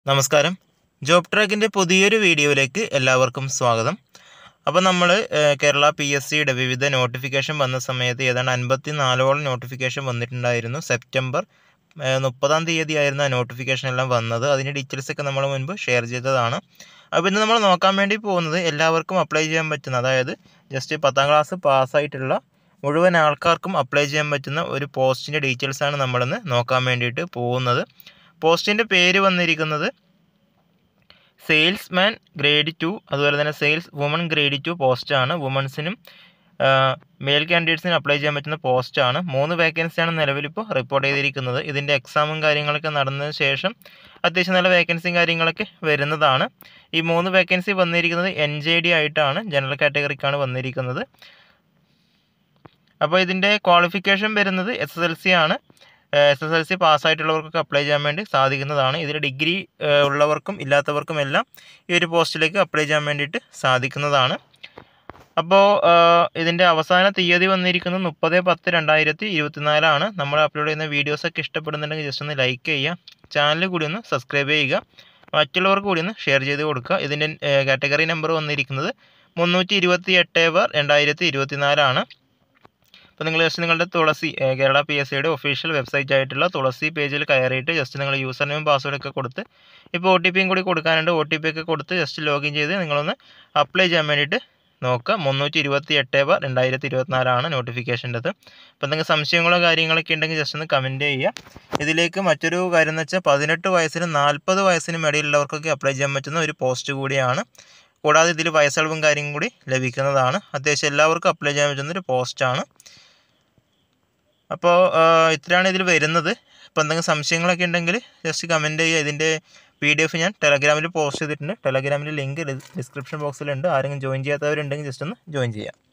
നമസ്കാരം ജോബ് ട്രാക്കിൻ്റെ പുതിയൊരു വീഡിയോയിലേക്ക് എല്ലാവർക്കും സ്വാഗതം അപ്പോൾ നമ്മൾ കേരള പി എസ് സിയുടെ വിവിധ നോട്ടിഫിക്കേഷൻ വന്ന സമയത്ത് ഏതാണ്ട് അൻപത്തി നാലോളം നോട്ടിഫിക്കേഷൻ വന്നിട്ടുണ്ടായിരുന്നു സെപ്റ്റംബർ ഏഹ്, മുപ്പതാം തീയതി ആയിരുന്നു ആ നോട്ടിഫിക്കേഷൻ എല്ലാം വന്നത് അതിൻ്റെ ഡീറ്റെയിൽസ് ഒക്കെ നമ്മൾ മുൻപ് ഷെയർ ചെയ്തതാണ് അപ്പോൾ ഇന്ന് നമ്മൾ നോക്കാൻ വേണ്ടി പോകുന്നത് എല്ലാവർക്കും അപ്ലൈ ചെയ്യാൻ പറ്റുന്ന അതായത് ജസ്റ്റ് പത്താം ക്ലാസ് പാസ്സായിട്ടുള്ള മുഴുവൻ ആൾക്കാർക്കും അപ്ലൈ ചെയ്യാൻ പറ്റുന്ന ഒരു പോസ്റ്റിൻ്റെ ഡീറ്റെയിൽസാണ് നമ്മളിന്ന് നോക്കാൻ വേണ്ടിയിട്ട് പോകുന്നത് പോസ്റ്റിൻ്റെ പേര് വന്നിരിക്കുന്നത് സെയിൽസ്മാൻ ഗ്രേഡ് ടു അതുപോലെ തന്നെ സെയിൽസ് വുമൺ ഗ്രേഡ് ടു പോസ്റ്റാണ് വുമൺസിനും മെയിൽ കാൻഡിഡേറ്റ്സിനും അപ്ലൈ ചെയ്യാൻ പറ്റുന്ന പോസ്റ്റാണ് മൂന്ന് വേക്കൻസിയാണ് നിലവിലിപ്പോൾ റിപ്പോർട്ട് ചെയ്തിരിക്കുന്നത് ഇതിൻ്റെ എക്സാമും കാര്യങ്ങളൊക്കെ നടന്നതിന് ശേഷം അത്യാവശ്യം നല്ല വേക്കൻസിയും കാര്യങ്ങളൊക്കെ വരുന്നതാണ് ഈ മൂന്ന് വേക്കൻസി വന്നിരിക്കുന്നത് എൻ ജെ ഡി ആയിട്ടാണ് ജനറൽ കാറ്റഗറിക്കാണ് വന്നിരിക്കുന്നത് അപ്പോൾ ഇതിൻ്റെ ക്വാളിഫിക്കേഷൻ വരുന്നത് എസ് എസ് എൽ സി ആണ് എസ് എസ് എൽ സി പാസ്സായിട്ടുള്ളവർക്കൊക്കെ അപ്ലൈ ചെയ്യാൻ വേണ്ടി സാധിക്കുന്നതാണ് ഇതിൽ ഡിഗ്രി ഉള്ളവർക്കും ഇല്ലാത്തവർക്കും എല്ലാം ഈ ഒരു പോസ്റ്റിലേക്ക് അപ്ലൈ ചെയ്യാൻ വേണ്ടിയിട്ട് സാധിക്കുന്നതാണ് അപ്പോൾ ഇതിൻ്റെ അവസാന തീയതി വന്നിരിക്കുന്നത് മുപ്പത് പത്ത് രണ്ടായിരത്തി ഇരുപത്തിനാലാണ് നമ്മൾ അപ്ലോഡ് ചെയ്യുന്ന വീഡിയോസൊക്കെ ഇഷ്ടപ്പെടുന്നുണ്ടെങ്കിൽ ജസ്റ്റ് ഒന്ന് ലൈക്ക് ചെയ്യുക ചാനൽ കൂടി ഒന്ന് സബ്സ്ക്രൈബ് ചെയ്യുക മറ്റുള്ളവർക്ക് കൂടി ഒന്ന് ഷെയർ ചെയ്ത് കൊടുക്കുക ഇതിൻ്റെ കാറ്റഗറി നമ്പർ വന്നിരിക്കുന്നത് മുന്നൂറ്റി ഇരുപത്തി എട്ട് ബാർ രണ്ടായിരത്തി ഇരുപത്തിനാലാണ് അപ്പോൾ നിങ്ങൾ ജസ്റ്റ് നിങ്ങളുടെ തുളസി ഏഹ് കേരള പി എസ് സിയുടെ ഒഫീഷ്യൽ വെബ്സൈറ്റ് ആയിട്ടുള്ള തുളസി പേജിൽ കയറിയിട്ട് ജസ്റ്റ് നിങ്ങൾ യൂസർ നെയിം പാസ്വേഡ് ഒക്കെ കൊടുത്ത് ഇപ്പോൾ ഒ ടി പിയും കൂടി കൊടുക്കാനുണ്ട് ഒ ടി പി ഒക്കെ കൊടുത്ത് ജസ്റ്റ് ലോഗിൻ ചെയ്ത് നിങ്ങളൊന്ന് അപ്ലൈ ചെയ്യാൻ വേണ്ടിയിട്ട് നോക്കുക മുന്നൂറ്റി ഇരുപത്തി എട്ട് ബാർ രണ്ടായിരത്തി ഇരുപത്തിനാലാണ് നോട്ടിഫിക്കേഷൻ്റെത് അപ്പോൾ എന്തെങ്കിലും സംശയങ്ങളോ കാര്യങ്ങളൊക്കെ ഉണ്ടെങ്കിൽ ജസ്റ്റ് ഒന്ന് കമൻറ്റ് ചെയ്യുക ഇതിലേക്ക് മറ്റൊരു കാര്യം എന്ന് വെച്ചാൽ പതിനെട്ട് വയസ്സിനും നാൽപ്പത് വയസ്സിനും ഇടയിലുള്ളവർക്കൊക്കെ അപ്ലൈ ചെയ്യാൻ പറ്റുന്ന ഒരു പോസ്റ്റ് കൂടിയാണ് കൂടാതെ ഇതിൽ വയസ്സളവും കാര്യം കൂടി ലഭിക്കുന്നതാണ് അത്യാവശ്യം എല്ലാവർക്കും അപ്ലൈ ചെയ്യാൻ പറ്റുന്ന ഒരു പോസ്റ്റാണ് അപ്പോൾ ഇത്രയാണ് ഇതിൽ വരുന്നത് അപ്പോൾ എന്തെങ്കിലും സംശയങ്ങളൊക്കെ ഉണ്ടെങ്കിൽ ജസ്റ്റ് കമൻറ്റ് ചെയ്യുക ഇതിൻ്റെ പി ഡി എഫ് ഞാൻ ടെലഗ്രാമിൽ പോസ്റ്റ് ചെയ്തിട്ടുണ്ട് ടെലഗ്രാമിൻ്റെ ലിങ്ക് ഡിസ്ക്രിപ്ഷൻ ബോക്സിലുണ്ട് ആരെങ്കിലും ജോയിൻ ചെയ്യാത്തവരുണ്ടെങ്കിൽ ജസ്റ്റ് ഒന്ന് ജോയിൻ ചെയ്യാം